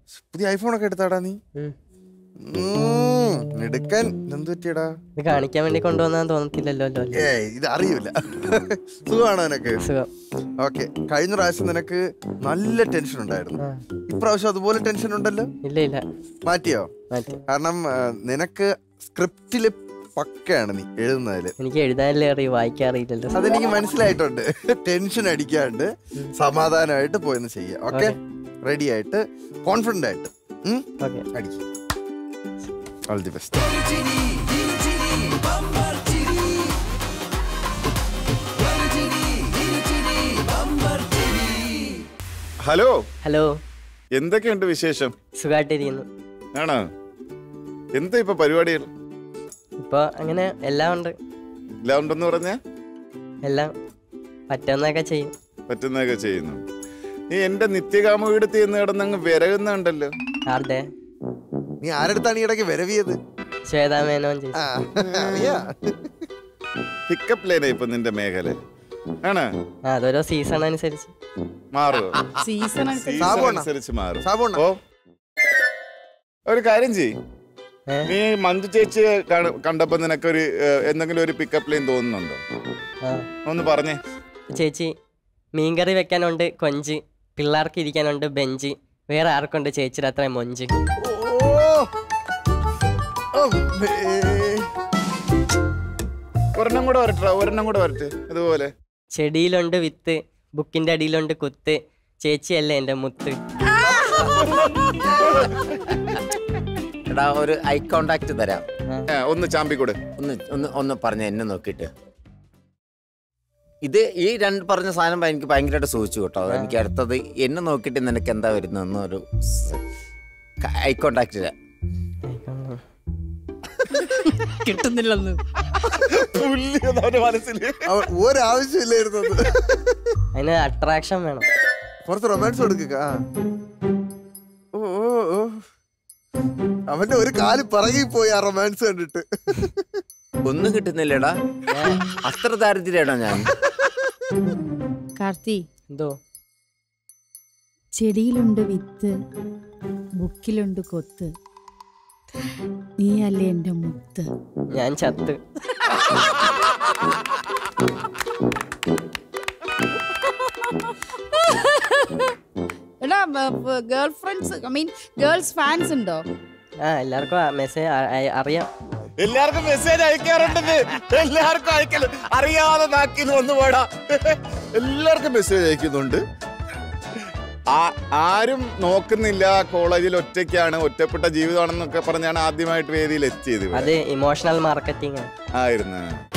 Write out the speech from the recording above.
പുതിയ ഐഫോൺ ഒക്കെ എടുത്താടാ നീ ഉം. ഉം, എടുക്കാൻ എന്ത് പറ്റിയടാ ഇത് കാണിക്കാൻ വേണ്ടി കൊണ്ടുവന്നാന്ന് തോന്നത്തില്ലല്ലോ അല്ലോ അല്ലേ? ഏയ് ഇത് അറിയൂല സുഖമാണോ നിനക്ക് സുഖം ഓക്കെ കഴിഞ്ഞ പ്രാവശ്യം നിനക്ക് നല്ല ടെൻഷൻ ഉണ്ടായിരുന്നു ആ, ഇപ്രാവശ്യം അതുപോലെ ടെൻഷൻ ഉണ്ടല്ലോ ഇല്ല ഇല്ല മാറ്റിയോ മാറ്റി കാരണം ആ, നിനക്ക് സ്ക്രിപ്റ്റില് പക്കയാണ് നീ എഴുതുന്നതില് എനിക്ക് എഴുതാനല്ലേ അറിയൂ വായിക്കാൻ അറിയില്ലല്ലോ അതെനിക്ക് മനസ്സിലായിട്ടുണ്ട് ടെൻഷൻ അടിക്കാണ്ട് സമാധാനമായിട്ട് പോയെന്ന് ചെയ്യാം ഓക്കെ റെഡി ആയിട്ട് കോൺഫിഡന്റ് ആയിട്ട് ഉം? ഓക്കെ അടിക്ക് all the best hello hello എന്തൊക്കെയുണ്ട് വിശേഷം സുഖമായിട്ടിരിക്കുന്നു ആണോ എന്താ ഇപ്പൊ പരിപാടികൾ ഇപ്പോൾ അങ്ങനെ എല്ലാം ഉണ്ട് എല്ലാം ഉണ്ടെന്ന് പറഞ്ഞ എല്ലാം പറ്റുന്നതൊക്കെ ചെയ്യും പറ്റുന്നതൊക്കെ ചെയ്യുന്നു നീ എന്റെ നിത്യകാമ വീടത്തിൽ നിന്ന് കിടന്നങ്ങ് വിരകുന്നുണ്ടല്ലോ ആരുടെ നീ ആരെടുത്താണ് ഈ ഇടയ്ക്ക് വരവിയത് ശ്വേതാമേനോൻ ചെയ്യും ആ, അറിയാ പിക്കപ്പ് ലൈനാ ഇപ്പൊ നിന്റെ മേഖല ആണ് ആ അതൊരോ സീസൺ അനുസരിച്ച് മാറുമോ സീസൺ സീസൺ സാബുണ്ണ. അനുസരിച്ച് മാറും സാബുണ്ണ. ഓ ഒരു കാര്യം ചെയ് ഏ? നീ മഞ്ജു ചേച്ചി കാണ- കണ്ടപ്പോ നിനക്കൊരു ഏഹ്, എന്തെങ്കിലും ഒരു പിക്കപ്പ് ലൈൻ തോന്നുന്നുണ്ടോ ആ ഒന്ന് പറഞ്ഞേ ചേച്ചി മീൻകറി വെക്കാനുണ്ട് കൊഞ്ച് പിള്ളേർക്ക് ഇരിക്കാനുണ്ട് ബെഞ്ച് വേറെ ആർക്കുണ്ട് ചേച്ചിയുടെ അത്രയും മൊഞ്ച് ഓ അമ്മേ. ഒരെണ്ണം കൂടെ വരട്ടെ ഒരെണ്ണം കൂടെ വരട്ടെ അതുപോലെ ചെടിയിലുണ്ട് വിത്ത് ബുക്കിന്റെ അടിയിലുണ്ട് കുത്ത് ചേച്ചിയല്ലേ എൻ്റെ മുത്ത് എടാ ഒരു ഐ കോണ്ടാക്ട് തരാം ഏ, ഒന്ന് ചാമ്പിക്കൂടെ ഒന്ന് ഒന്ന് ഒന്ന് പറഞ്ഞ എന്നെ നോക്കിയിട്ട് ഇത് ഈ രണ്ട് പറഞ്ഞ സാധനം എനിക്ക് ഭയങ്കരമായിട്ട് സൂചിച്ചു കേട്ടോ എനിക്ക് അടുത്തത് എന്നെ നോക്കിയിട്ട് നിനക്ക് എന്താ വരുന്നതെന്ന് ഒരു ഐ കോണ്ടാക്ട് തരാം കിട്ടുന്നില്ലെന്ന് മനസ്സിൽ അവ- ഒരാവശ്യമില്ലായിരുന്നു അത്. അതിന് അട്രാക്ഷൻ വേണം കുറച്ച് റൊമാൻസ് കൊടുക്കുക ആ. ഓ ഓ ഓ അവന്റെ ഒരു കാല് പറകി പോയി ആ റൊമാൻസ് കണ്ടിട്ട് ഒന്നും കിട്ടുന്നില്ലടാ അത്ര ദാരിദ്ര്യടാ ഞാൻ കാർത്തി എന്തോ ചെടിയിലുണ്ട് വിത്ത് ബുക്കിലുണ്ട് കൊത്ത് നീ അല്ലേ എന്റെ മുത്ത് ഞാൻ ചത്ത് എടാ girl friends I mean girls fans ഉണ്ടോ ആ എല്ലാവർക്കും മെസ്സേജ് അറിയാം എല്ലാവർക്കും മെസ്സേജ് അയക്കാറുണ്ടെന്ന് എല്ലാവർക്കും അയക്കല് അറിയാതെ നാക്കിന്ന് വന്നു പോടാ എല്ലാവർക്കും മെസ്സേജ് അയക്കുന്നുണ്ട് ആ- ആരും നോക്കുന്നില്ല കോളേജിൽ ഒറ്റയ്ക്കാണ് ഒറ്റപ്പെട്ട ജീവിതമാണെന്നൊക്കെ പറഞ്ഞാണ് ആദ്യമായിട്ട് വേദിയിൽ എത്തിയത് ഇവിടെ. അത് ഇമോഷണൽ മാർക്കറ്റിംഗ് ആയിരുന്നു